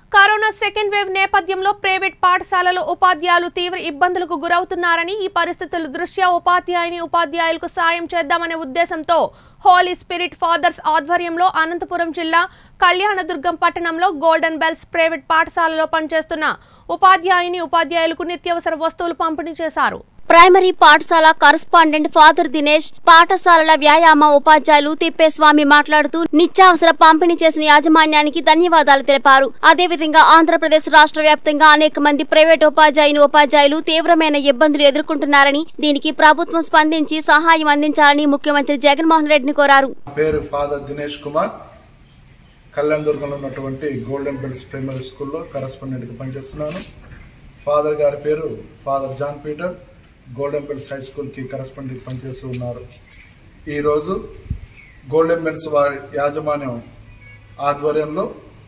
corona second wave నేపథ్యంలో private పాఠశాలల ఉపాధ్యాయులు తీవ్ర ఇబ్బందులకు గురవుతున్నారని ఈ పరిస్థితుల దృష్ట్యా ఉపాధ్యాయుని ఉపాధ్యాయులకు సాయం చేద్దామనే ఉద్దేశంతో హోలీ స్పిరిట్ ఫాదర్స్ ఆధ్వర్యంలో అనంతపురం జిల్లా కళ్యాణదుర్గం పట్టణంలో గోల్డెన్ బెల్స్ ప్రైవేట్ పాఠశాలలో పనిచేస్తున్న ఉపాధ్యాయుని ఉపాధ్యాయులకు నిత్యావసర వస్తువులు పంపిణీ చేశారు ప్రైమరీ పాఠశాల కరస్పాండెంట్ ఫాదర్ దినేష్ పాఠశాలల వ్యాయామ ఉపాధ్యాయులు తిప్పేస్వామి మాట్లాడుతూ నిత్యావసర పంపిణీ చేసిన యాజమాన్యానికి ధన్యవాదాలు తెలిపారు అదేవిధంగా ఆంధ్రప్రదేశ్ రాష్ట్ర వ్యాప్తంగా అనేక మంది ప్రైవేట్ ఉపాధ్యాయుని ఉపాధ్యాయులు తీవ్రమైన ఇబ్బందులు ఎదుర్కొంటున్నారని దీనికి ప్రభుత్వం స్పందించి సహాయం అందించాలని ముఖ్యమంత్రి జగన్మోహన్ రెడ్డిని కోరారు నా పేరు ఫాదర్ దినేష్ కుమార్ కళ్యాణదుర్గంలో ఉన్నటువంటి గోల్డెన్ బెల్స్ ప్రైమరీ స్కూల్లో కరస్పాండెంట్గా పనిచేస్తున్నాను ఫాదర్ గారి పేరు father John Peter Golden Bells high స్కూల్కి కరస్పాండెంట్ పనిచేస్తూ ఉన్నారు ఈరోజు గోల్డెన్ బెల్స్ వారి యాజమాన్యం ఆధ్వర్యంలో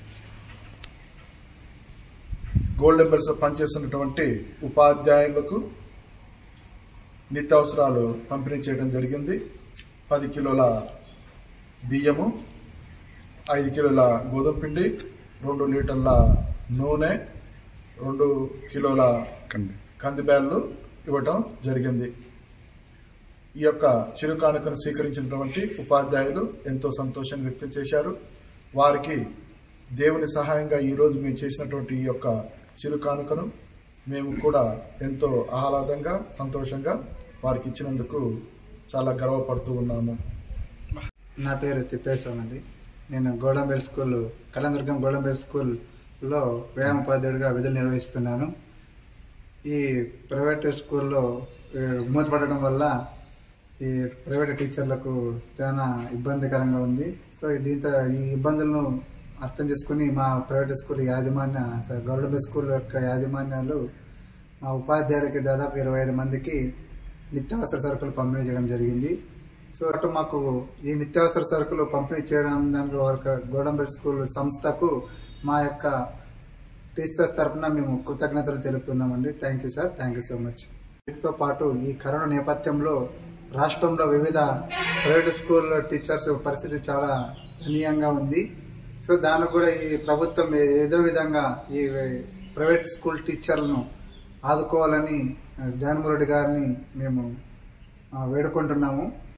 గోల్డెన్ బెల్స్లో పనిచేస్తున్నటువంటి ఉపాధ్యాయులకు నిత్యావసరాలు పంపిణీ చేయడం జరిగింది పది కిలోల బియ్యము ఐదు కిలోల గోధుమ పిండి రెండు లీటర్ల నూనె రెండు కిలోల కంది బ్యాళ్ళు ఇవ్వటం జరిగింది ఈ యొక్క చిరు కానుకను స్వీకరించినటువంటి ఉపాధ్యాయులు ఎంతో సంతోషాన్ని వ్యక్తం చేశారు వారికి దేవుని సహాయంగా ఈరోజు మేము చేసినటువంటి ఈ యొక్క చిరు కానుకను మేము కూడా ఎంతో ఆహ్లాదంగా సంతోషంగా వారికి ఇచ్చినందుకు చాలా గర్వపడుతూ ఉన్నాము నా పేరు తిప్పేశ్వరం అండి నేను గోడంబెల్ స్కూల్ కలందుర్గం గోడంబెల్ స్కూల్లో వ్యాయామ ఉపాధ్యాయుడిగా విధులు నిర్వహిస్తున్నాను ఈ ప్రైవేట్ స్కూల్లో ఏ, మూతపడడం వల్ల ఈ ప్రైవేట్ టీచర్లకు చాలా ఇబ్బందికరంగా ఉంది సో దీంతో ఈ ఇబ్బందులను అర్థం చేసుకుని మా ప్రైవేట్ స్కూల్ యాజమాన్య గవర్నమెంట్ స్కూల్ యొక్క యాజమాన్యాలు మా ఉపాధ్యాయులకి దాదాపు ఇరవై ఐదు మందికి నిత్యావసర సరుకులు పంపిణీ చేయడం జరిగింది సో అటు మాకు ఈ నిత్యావసర సరుకులు పంపిణీ చేయడం దానికి వరకు గోడంబెల్ స్కూల్ సంస్థకు మా యొక్క టీచర్స్ తరఫున మేము కృతజ్ఞతలు తెలుపుతున్నామండి thank you sir thank you so much వీటితో పాటు ఈ కరోనా నేపథ్యంలో రాష్ట్రంలో వివిధ ప్రైవేట్ స్కూల్ టీచర్స్ పరిస్థితి చాలా దయనీయంగా ఉంది సో దానికి కూడా ఈ ప్రభుత్వం ఏదో విధంగా ఈ ప్రైవేట్ స్కూల్ టీచర్లను ఆదుకోవాలని జగన్మోహన్ రెడ్డి గారిని మేము ఆ, వేడుకుంటున్నాము